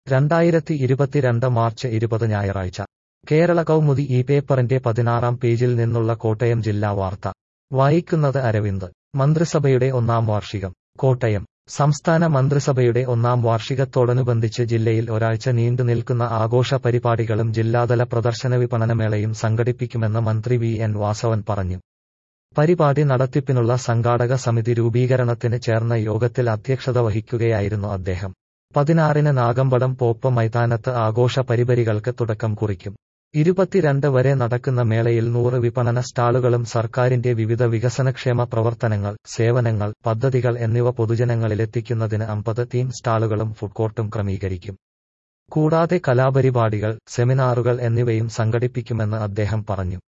രണ്ടായിരത്തി ഇരുപത്തിരണ്ട് മാർച്ച് ഇരുപത് ഞായറാഴ്ച കേരള കൗമുദി ഈ പേപ്പറിന്റെ പതിനാറാം പേജിൽ നിന്നുള്ള കോട്ടയം ജില്ലാ വാർത്ത വായിക്കുന്നത് അരവിന്ദ് മന്ത്രിസഭയുടെ ഒന്നാം വാർഷികം കോട്ടയം സംസ്ഥാന മന്ത്രിസഭയുടെ ഒന്നാം വാർഷികത്തോടനുബന്ധിച്ച് ജില്ലയിൽ ഒരാഴ്ച നീണ്ടു നിൽക്കുന്ന ആഘോഷ പരിപാടികളും ജില്ലാതല പ്രദർശന വിപണനമേളയും സംഘടിപ്പിക്കുമെന്ന് മന്ത്രി വി എൻ വാസവൻ പറഞ്ഞു പരിപാടി നടത്തിപ്പിനുള്ള സംഘാടക സമിതി രൂപീകരണത്തിന് ചേർന്ന യോഗത്തിൽ അധ്യക്ഷത വഹിക്കുകയായിരുന്നു അദ്ദേഹം പതിനാറിന് നാഗമ്പടം പോപ്പ മൈതാനത്ത് ആഘോഷ പരിപാടികൾക്ക് തുടക്കം കുറിക്കും ഇരുപത്തിരണ്ട് വരെ നടക്കുന്ന മേളയിൽ നൂറ് വിപണന സ്റ്റാളുകളും സർക്കാരിന്റെ വിവിധ വികസനക്ഷേമ പ്രവർത്തനങ്ങൾ സേവനങ്ങൾ പദ്ധതികൾ എന്നിവ പൊതുജനങ്ങളിലെത്തിക്കുന്നതിന് അമ്പത് തീം സ്റ്റാളുകളും ഫുഡ്കോർട്ടും ക്രമീകരിക്കും കൂടാതെ കലാപരിപാടികൾ സെമിനാറുകൾ എന്നിവയും സംഘടിപ്പിക്കുമെന്ന് അദ്ദേഹം പറഞ്ഞു